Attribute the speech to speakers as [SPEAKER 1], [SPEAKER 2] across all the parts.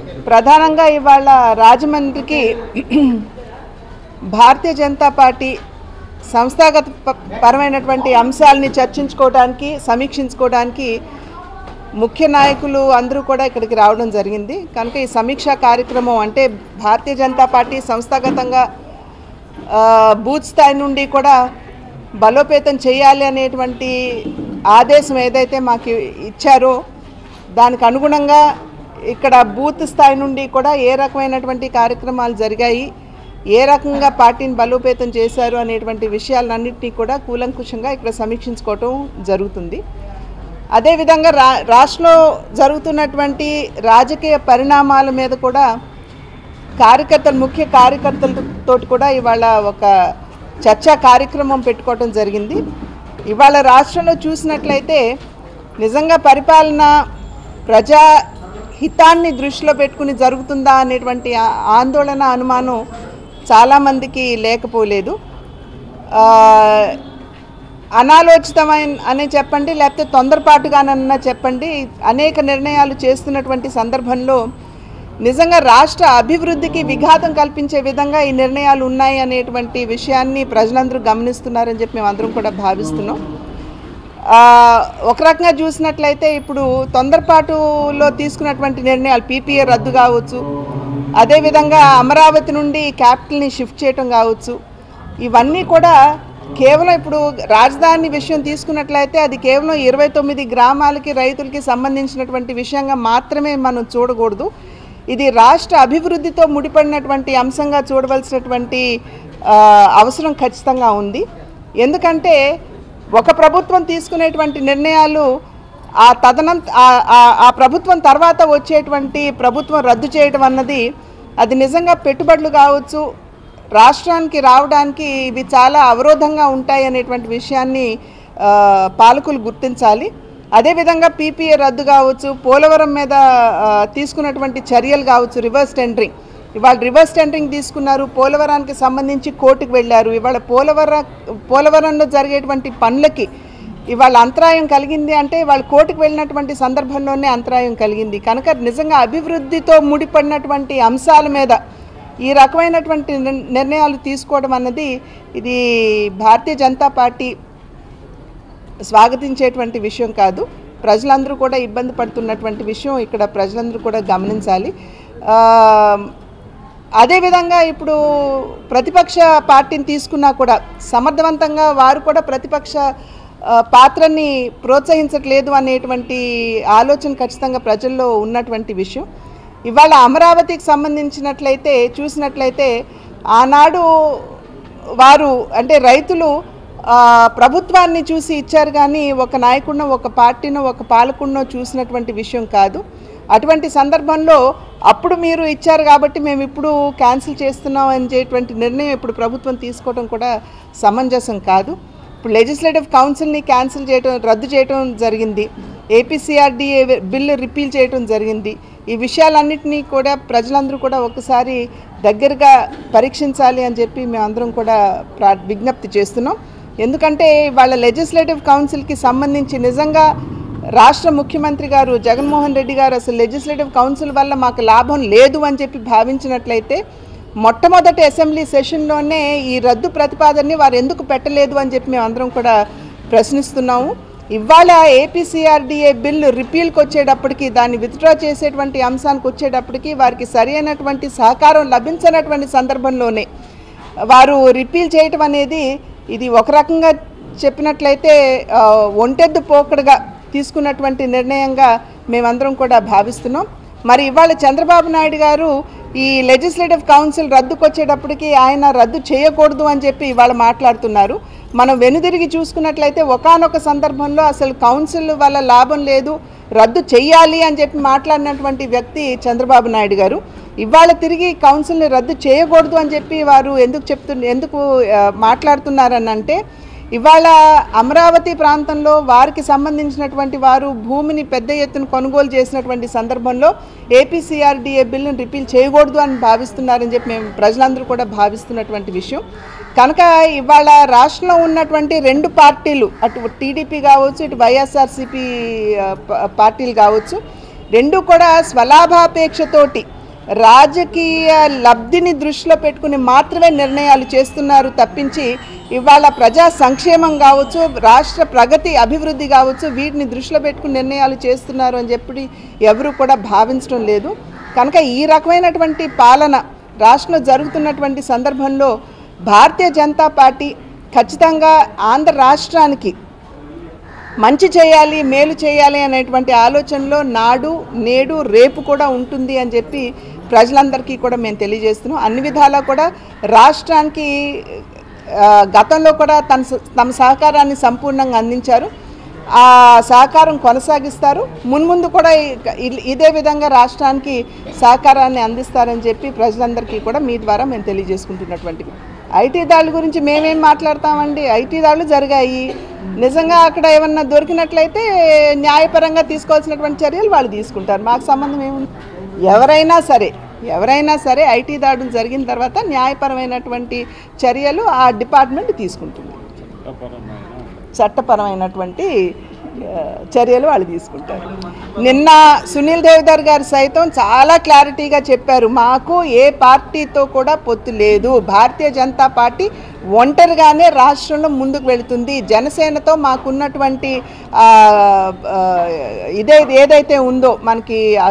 [SPEAKER 1] ప్రధానంగా ఇవాళ రాజమండ్రికి భారతీయ జనతా పార్టీ సంస్థాగత ప- పరమైనటువంటి అంశాలని చర్చించుకోవడానికి సమీక్షించుకోవడానికి ముఖ్య నాయకులు అందరూ కూడా ఇక్కడికి రావడం జరిగింది కనుక ఈ సమీక్షా కార్యక్రమం అంటే భారతీయ జనతా పార్టీ సంస్థాగతంగా ఆ, బూత్ స్థాయి నుండి కూడా బలోపేతం చేయాలి అనేటువంటి ఆదేశం ఏదైతే మాకు ఇచ్చారో దానికి అనుగుణంగా ఇక్కడ బూత్ స్థాయి నుండి కూడా ఏ రకమైనటువంటి కార్యక్రమాలు జరిగాయి ఏ రకంగా పార్టీని బలోపేతం చేశారు అనేటువంటి విషయాలన్నింటినీ కూడా కూలంకుషంగా ఇక్కడ సమీక్షించుకోవటం జరుగుతుంది అదేవిధంగా రా రాష్ట్రంలో జరుగుతున్నటువంటి రాజకీయ పరిణామాల మీద కూడా కార్యకర్తలు ముఖ్య కార్యకర్తలతో కూడా ఇవాళ ఒక చర్చా కార్యక్రమం పెట్టుకోవటం జరిగింది ఇవాళ రాష్ట్రంలో చూసినట్లయితే నిజంగా పరిపాలన ప్రజా హితాన్ని దృష్టిలో పెట్టుకుని జరుగుతుందా అనేటువంటి ఆ- ఆందోళన అనుమానం చాలామందికి లేకపోలేదు ఆ, అనాలోచితమైన అనే చెప్పండి లేకపోతే తొందరపాటుగానన్నా చెప్పండి అనేక నిర్ణయాలు చేస్తున్నటువంటి సందర్భంలో నిజంగా రాష్ట్ర అభివృద్ధికి విఘాతం కల్పించే విధంగా ఈ నిర్ణయాలు ఉన్నాయి అనేటువంటి విషయాన్ని ప్రజలందరూ గమనిస్తున్నారని చెప్పి మేము అందరం కూడా భావిస్తున్నాం ఆ, ఒక రకంగా చూసినట్లయితే ఇప్పుడు తొందరపాటులో తీసుకున్నటువంటి నిర్ణయాలు పీపీఏ రద్దు కావచ్చు అదేవిధంగా అమరావతి నుండి క్యాపిటల్ని షిఫ్ట్ చేయటం కావచ్చు ఇవన్నీ కూడా కేవలం ఇప్పుడు రాజధాని విషయం తీసుకున్నట్లయితే అది కేవలం ఇరవై తొమ్మిది గ్రామాలకి రైతులకి సంబంధించినటువంటి విషయంగా మాత్రమే మనం చూడకూడదు ఇది రాష్ట్ర అభివృద్ధితో ముడిపడినటువంటి అంశంగా చూడవలసినటువంటి ఆ, అవసరం ఖచ్చితంగా ఉంది ఎందుకంటే ఒక ప్రభుత్వం తీసుకునేటువంటి నిర్ణయాలు ఆ తదనం ఆ- ఆ- ఆ ప్రభుత్వం తర్వాత వచ్చేటువంటి ప్రభుత్వం రద్దు చేయడం అన్నది అది నిజంగా పెట్టుబడులు కావచ్చు రాష్ట్రానికి రావడానికి ఇవి చాలా అవరోధంగా ఉంటాయి అనేటువంటి విషయాన్ని ఆ, పాలకులు గుర్తించాలి అదేవిధంగా పీపీఏ రద్దు కావచ్చు పోలవరం మీద ఆ, తీసుకున్నటువంటి చర్యలు కావచ్చు రివర్స్ టెండరింగ్ ఇవాళ రివర్స్ టెండరింగ్ తీసుకున్నారు పోలవరానికి సంబంధించి కోర్టుకు వెళ్ళారు ఇవాళ పోలవర పోలవరంలో జరిగేటువంటి పనులకి ఇవాళ అంతరాయం కలిగింది అంటే వాళ్ళు కోర్టుకు వెళ్ళినటువంటి సందర్భంలోనే అంతరాయం కలిగింది కనుక నిజంగా అభివృద్ధితో ముడిపడినటువంటి అంశాల మీద ఈ రకమైనటువంటి నిర్- నిర్ణయాలు తీసుకోవడం అన్నది ఇది భారతీయ జనతా పార్టీ స్వాగతించేటువంటి విషయం కాదు ప్రజలందరూ కూడా ఇబ్బంది పడుతున్నటువంటి విషయం ఇక్కడ ప్రజలందరూ కూడా గమనించాలి ఆ, అదేవిధంగా ఇప్పుడు ప్రతిపక్ష పార్టీని తీసుకున్నా కూడా సమర్థవంతంగా వారు కూడా ప్రతిపక్ష ఆ, పాత్రని ప్రోత్సహించట్లేదు అనేటువంటి ఆలోచన ఖచ్చితంగా ప్రజల్లో ఉన్నటువంటి విషయం ఇవాళ అమరావతికి సంబంధించినట్లయితే చూసినట్లయితే ఆనాడు వారు అంటే రైతులు ఆ, ప్రభుత్వాన్ని చూసి ఇచ్చారు కానీ ఒక నాయకుడినో ఒక పార్టీనో ఒక పాలకుడినో చూసినటువంటి విషయం కాదు అటువంటి సందర్భంలో అప్పుడు మీరు ఇచ్చారు కాబట్టి మేము ఇప్పుడు క్యాన్సిల్ చేస్తున్నాం అనేటువంటి నిర్ణయం ఇప్పుడు ప్రభుత్వం తీసుకోవడం కూడా సమంజసం కాదు ఇప్పుడు లెజిస్లేటివ్ కౌన్సిల్ని క్యాన్సిల్ చేయడం రద్దు చేయడం జరిగింది ఏపీసీఆర్డీఏ బిల్లు రిపీల్ చేయడం జరిగింది ఈ విషయాలన్నింటినీ కూడా ప్రజలందరూ కూడా ఒకసారి దగ్గరగా పరీక్షించాలి అని చెప్పి మేమందరం కూడా ప్రా విజ్ఞప్తి చేస్తున్నాం ఎందుకంటే వాళ్ళ లెజిస్లేటివ్ కౌన్సిల్కి సంబంధించి నిజంగా రాష్ట్ర ముఖ్యమంత్రి గారు జగన్మోహన్ రెడ్డి గారు అసలు లెజిస్లేటివ్ కౌన్సిల్ వల్ల మాకు లాభం లేదు అని చెప్పి భావించినట్లయితే మొట్టమొదటి అసెంబ్లీ సెషన్లోనే ఈ రద్దు ప్రతిపాదనని వారు ఎందుకు పెట్టలేదు అని చెప్పి మేము అందరం కూడా ప్రశ్నిస్తున్నాము ఇవాళ ఏపీసీఆర్డీఏ బిల్లు రిపీల్కి వచ్చేటప్పటికి దాన్ని విత్డ్రా చేసేటువంటి అంశానికి వచ్చేటప్పటికి వారికి సరి అయినటువంటి సహకారం లభించినటువంటి సందర్భంలోనే వారు రిపీల్ చేయటం అనేది ఇది ఒక రకంగా చెప్పినట్లయితే ఆ, ఒంటెద్దు పోకడుగా తీసుకున్నటువంటి నిర్ణయంగా మేమందరం కూడా భావిస్తున్నాం మరి ఇవాళ చంద్రబాబు నాయుడు గారు ఈ లెజిస్లేటివ్ కౌన్సిల్ రద్దుకొచ్చేటప్పటికి ఆయన రద్దు చేయకూడదు అని చెప్పి ఇవాళ మాట్లాడుతున్నారు మనం వెనుదిరిగి చూసుకున్నట్లయితే ఒకానొక సందర్భంలో అసలు కౌన్సిల్ వల్ల లాభం లేదు రద్దు చెయ్యాలి అని చెప్పి మాట్లాడినటువంటి వ్యక్తి చంద్రబాబు నాయుడు గారు ఇవాళ తిరిగి కౌన్సిల్ని రద్దు చేయకూడదు అని చెప్పి వారు ఎందుకు చెప్తు ఎందుకు ఆ, మాట్లాడుతున్నారని అంటే ఇవాళ అమరావతి ప్రాంతంలో వారికి సంబంధించినటువంటి వారు భూమిని పెద్ద ఎత్తున కొనుగోలు చేసినటువంటి సందర్భంలో ఏపీసీఆర్డీఏ బిల్లును రిపీల్ చేయకూడదు అని భావిస్తున్నారని చెప్పి మేము ప్రజలందరూ కూడా భావిస్తున్నటువంటి విషయం కనుక ఇవాళ రాష్ట్రంలో ఉన్నటువంటి రెండు పార్టీలు అటు టీడీపీ కావచ్చు ఇటు వైఎస్ఆర్సీపీ ఆ, ప- పార్టీలు కావచ్చు రెండు కూడా స్వలాభాపేక్షతోటి రాజకీయ లబ్ధిని దృష్టిలో పెట్టుకుని మాత్రమే నిర్ణయాలు చేస్తున్నారు తప్పించి ఇవాళ ప్రజా సంక్షేమం కావచ్చు రాష్ట్ర ప్రగతి అభివృద్ధి కావచ్చు వీటిని దృష్టిలో పెట్టుకుని నిర్ణయాలు చేస్తున్నారు అని చెప్పి ఎవరు కూడా భావించడం లేదు కనుక ఈ రకమైనటువంటి పాలన రాష్ట్రంలో జరుగుతున్నటువంటి సందర్భంలో భారతీయ జనతా పార్టీ ఖచ్చితంగా ఆంధ్ర రాష్ట్రానికి మంచి చేయాలి మేలు చేయాలి అనేటువంటి ఆలోచనలో నాడు నేడు రేపు కూడా ఉంటుంది అని చెప్పి ప్రజలందరికీ కూడా మేము తెలియజేస్తున్నాం అన్ని విధాలా కూడా రాష్ట్రానికి ఆ, గతంలో కూడా తన స- తమ సహకారాన్ని సంపూర్ణంగా అందించారు ఆ సహకారం కొనసాగిస్తారు మున్ముందు కూడా ఇ- ఇ- ఇదే విధంగా రాష్ట్రానికి సహకారాన్ని అందిస్తారని చెప్పి ప్రజలందరికీ కూడా మీ ద్వారా మేము తెలియజేసుకుంటున్నటువంటివి ఐటీ దాడుల గురించి మేమేం మాట్లాడతామండి ఐటీ దాడులు జరిగాయి నిజంగా అక్కడ ఏమన్నా దొరికినట్లయితే న్యాయపరంగా తీసుకోవాల్సినటువంటి చర్యలు వాళ్ళు తీసుకుంటారు మాకు సంబంధం ఏముంది ఎవరైనా సరే ఎవరైనా సరే ఐటీ దాడులు జరిగిన తర్వాత న్యాయపరమైనటువంటి చర్యలు ఆ డిపార్ట్మెంట్ తీసుకుంటుంది చట్టపరమైనటువంటి ఆ, చర్యలు వాళ్ళు తీసుకుంటారు నిన్న సునీల్ దేవదార్ గారు సైతం చాలా క్లారిటీగా చెప్పారు మాకు ఏ పార్టీతో కూడా పొత్తు లేదు భారతీయ జనతా పార్టీ ఒంటరిగానే రాష్ట్రంలో ముందుకు వెళుతుంది జనసేనతో మాకున్నటువంటి ఆ, ఆ, ఇదే ఏదైతే ఉందో మనకి ఆ,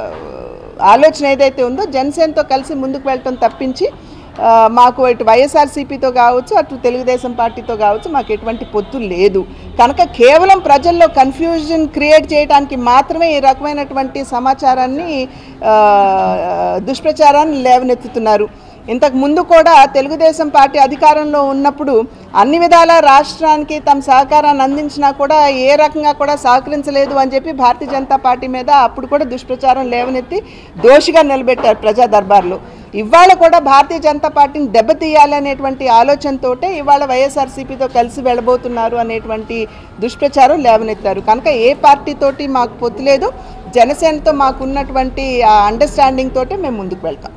[SPEAKER 1] ఆలోచన ఏదైతే ఉందో జనసేనతో కలిసి ముందుకు వెళ్ళటం తప్పించి ఆ, మాకు ఇటు వైఎస్ఆర్సీపీతో కావచ్చు అటు తెలుగుదేశం పార్టీతో కావచ్చు మాకు ఎటువంటి పొత్తు లేదు కనుక కేవలం ప్రజల్లో కన్ఫ్యూజన్ క్రియేట్ చేయడానికి మాత్రమే ఈ రకమైనటువంటి సమాచారాన్ని ఆ, దుష్ప్రచారాన్ని లేవనెత్తుతున్నారు ఇంతకు ముందు కూడా తెలుగుదేశం పార్టీ అధికారంలో ఉన్నప్పుడు అన్ని విధాల రాష్ట్రానికి తమ సహకారాన్ని అందించినా కూడా ఏ రకంగా కూడా సహకరించలేదు అని చెప్పి భారతీయ జనతా పార్టీ మీద అప్పుడు కూడా దుష్ప్రచారం లేవనెత్తి దోషిగా నిలబెట్టారు ప్రజా దర్బార్లో ఇవాళ కూడా భారతీయ జనతా పార్టీని దెబ్బతీయాలి అనేటువంటి ఆలోచనతోటే ఇవాళ వైఎస్ఆర్సీపీతో కలిసి వెళ్ళబోతున్నారు అనేటువంటి దుష్ప్రచారం లేవనెత్తారు కనుక ఏ పార్టీతోటి మాకు పొత్తు లేదు జనసేనతో మాకున్నటువంటి ఆ అండర్స్టాండింగ్ తోటే మేము ముందుకు వెళ్తాం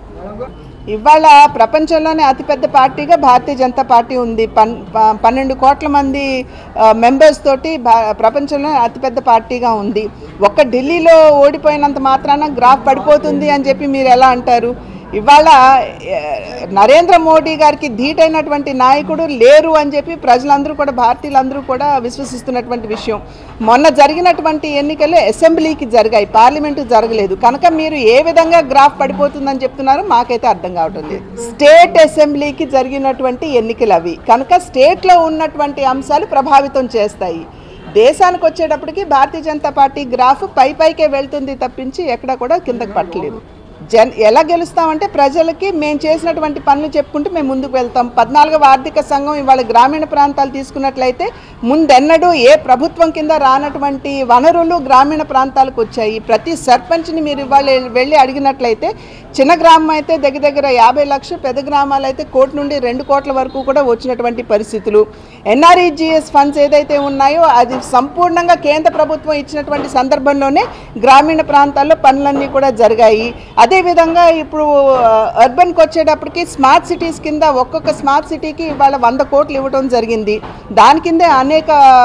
[SPEAKER 1] ఇవాళ ప్రపంచంలోనే అతిపెద్ద పార్టీగా భారతీయ జనతా పార్టీ ఉంది పన్ ప- పన్నెండు కోట్ల మంది మెంబర్స్ తోటి భా ప్రపంచంలో అతిపెద్ద పార్టీగా ఉంది ఒక్క ఢిల్లీలో ఓడిపోయినంత మాత్రాన గ్రాఫ్ పడిపోతుంది అని చెప్పి మీరు ఎలా అంటారు ఇవాళ ఏ, నరేంద్ర మోడీ గారికి ధీటైనటువంటి నాయకుడు లేరు అని చెప్పి ప్రజలందరూ కూడా భారతీయులందరూ కూడా విశ్వసిస్తున్నటువంటి విషయం మొన్న జరిగినటువంటి ఎన్నికలు అసెంబ్లీకి జరిగాయి పార్లమెంటు జరగలేదు కనుక మీరు ఏ విధంగా గ్రాఫ్ పడిపోతుందని చెప్తున్నారో మాకైతే అర్థం కావటం లేదు స్టేట్ అసెంబ్లీకి జరిగినటువంటి ఎన్నికలు అవి కనుక స్టేట్లో ఉన్నటువంటి అంశాలు ప్రభావితం చేస్తాయి దేశానికి వచ్చేటప్పటికి భారతీయ జనతా పార్టీ గ్రాఫ్ పై పైకే వెళ్తుంది తప్పించి ఎక్కడ కూడా కిందకి పట్టలేదు జన్ ఎలా గెలుస్తామంటే ప్రజలకి మేము చేసినటువంటి పనులు చెప్పుకుంటూ మేము ముందుకు వెళ్తాం పద్నాలుగవ ఆర్థిక సంఘం ఇవాళ గ్రామీణ ప్రాంతాలు తీసుకున్నట్లయితే ముందెన్నడూ ఏ ప్రభుత్వం కింద రానటువంటి వనరులు గ్రామీణ ప్రాంతాలకు వచ్చాయి ప్రతి సర్పంచ్ని మీరు ఇవాళ వెళ్ళి అడిగినట్లయితే చిన్న గ్రామం అయితే దగ్గర దగ్గర యాభై లక్షలు పెద్ద గ్రామాలు అయితే కోటి నుండి రెండు కోట్ల వరకు కూడా వచ్చినటువంటి పరిస్థితులు ఎన్ఆర్ఈజిఎస్ ఫండ్స్ ఏదైతే ఉన్నాయో అది సంపూర్ణంగా కేంద్ర ప్రభుత్వం ఇచ్చినటువంటి సందర్భంలోనే గ్రామీణ ప్రాంతాల్లో పనులన్నీ కూడా జరిగాయి అదేవిధంగా ఇప్పుడు అర్బన్కి వచ్చేటప్పటికి స్మార్ట్ సిటీస్ కింద ఒక్కొక్క స్మార్ట్ సిటీకి ఇవాళ వంద కోట్లు ఇవ్వడం జరిగింది దాని కిందే అనేక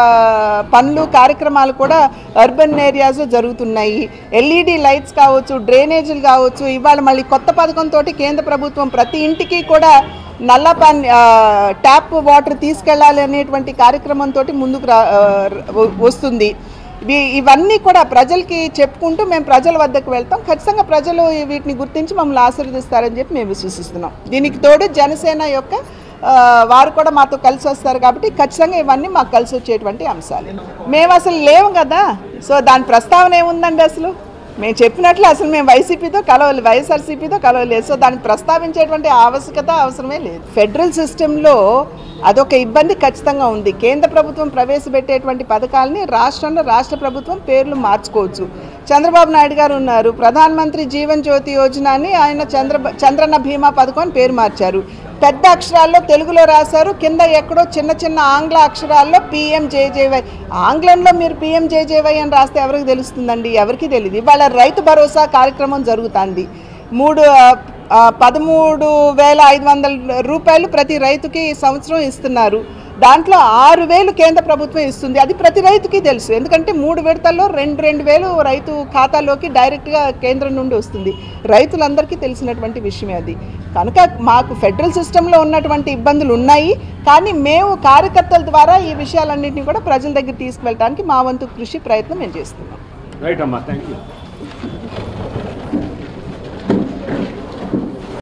[SPEAKER 1] పనులు కార్యక్రమాలు కూడా అర్బన్ ఏరియాస్ జరుగుతున్నాయి ఎల్ఈడి లైట్స్ కావచ్చు డ్రైనేజీలు కావచ్చు ఇవాళ మళ్ళీ కొత్త పథకంతో కేంద్ర ప్రభుత్వం ప్రతి ఇంటికి కూడా నల్ల పన్ ఆ, ట్యాప్ వాటర్ తీసుకెళ్ళాలి అనేటువంటి కార్యక్రమంతో ముందుకు రా ఆ, వ- వస్తుంది ఇవి- ఇవన్నీ కూడా ప్రజలకి చెప్పుకుంటూ మేము ప్రజల వద్దకు వెళ్తాం ఖచ్చితంగా ప్రజలు వీటిని గుర్తించి మమ్మల్ని ఆశీర్వదిస్తారని చెప్పి మేము విశ్వసిస్తున్నాం దీనికి తోడు జనసేన యొక్క ఆ, వారు కూడా మాతో కలిసి వస్తారు కాబట్టి ఖచ్చితంగా ఇవన్నీ మాకు కలిసి వచ్చేటువంటి అంశాలు మేము అసలు లేవు కదా సో దాని ప్రస్తావన ఏముందండి అసలు మేము చెప్పినట్లు అసలు మేము వైసీపీతో కలవాలి వైఎస్ఆర్సీపీతో కలవలేదు సో దాన్ని ప్రస్తావించేటువంటి ఆవశ్యకత అవసరమే లేదు ఫెడరల్ సిస్టంలో అదొక ఇబ్బంది ఖచ్చితంగా ఉంది కేంద్ర ప్రభుత్వం ప్రవేశపెట్టేటువంటి పథకాలని రాష్ట్రంలో రాష్ట్ర ప్రభుత్వం పేర్లు మార్చుకోవచ్చు చంద్రబాబు నాయుడు గారు ఉన్నారు ప్రధానమంత్రి జీవన్ జ్యోతి యోజన అని ఆయన చంద్ర చంద్రన్న బీమా పథకం అని పేరు మార్చారు పెద్ద అక్షరాల్లో తెలుగులో రాశారు కింద ఎక్కడో చిన్న చిన్న ఆంగ్ల అక్షరాల్లో పిఎంజేజేవై ఆంగ్లంలో మీరు పిఎంజేజేవై అని రాస్తే ఎవరికి తెలుస్తుందండి ఎవరికి తెలియదు ఇవాళ రైతు భరోసా కార్యక్రమం జరుగుతుంది మూడు ఆ, పదమూడు వేల ఐదు వందల రూపాయలు ప్రతి రైతుకి ఈ సంవత్సరం ఇస్తున్నారు దాంట్లో ఆరు వేలు కేంద్ర ప్రభుత్వం ఇస్తుంది అది ప్రతి రైతుకి తెలుసు ఎందుకంటే మూడు విడతల్లో రెండు రెండు వేలు రైతు ఖాతాలోకి డైరెక్ట్గా కేంద్రం నుండి వస్తుంది రైతులందరికీ తెలిసినటువంటి విషయమే అది కనుక మాకు ఫెడరల్ సిస్టంలో ఉన్నటువంటి ఇబ్బందులు ఉన్నాయి కానీ మేము కార్యకర్తల ద్వారా ఈ విషయాలన్నింటినీ కూడా ప్రజల దగ్గర తీసుకువెళ్ళడానికి మా వంతు కృషి ప్రయత్నం మేము చేస్తున్నాం
[SPEAKER 2] రైట్ అమ్మా థ్యాంక్ యూ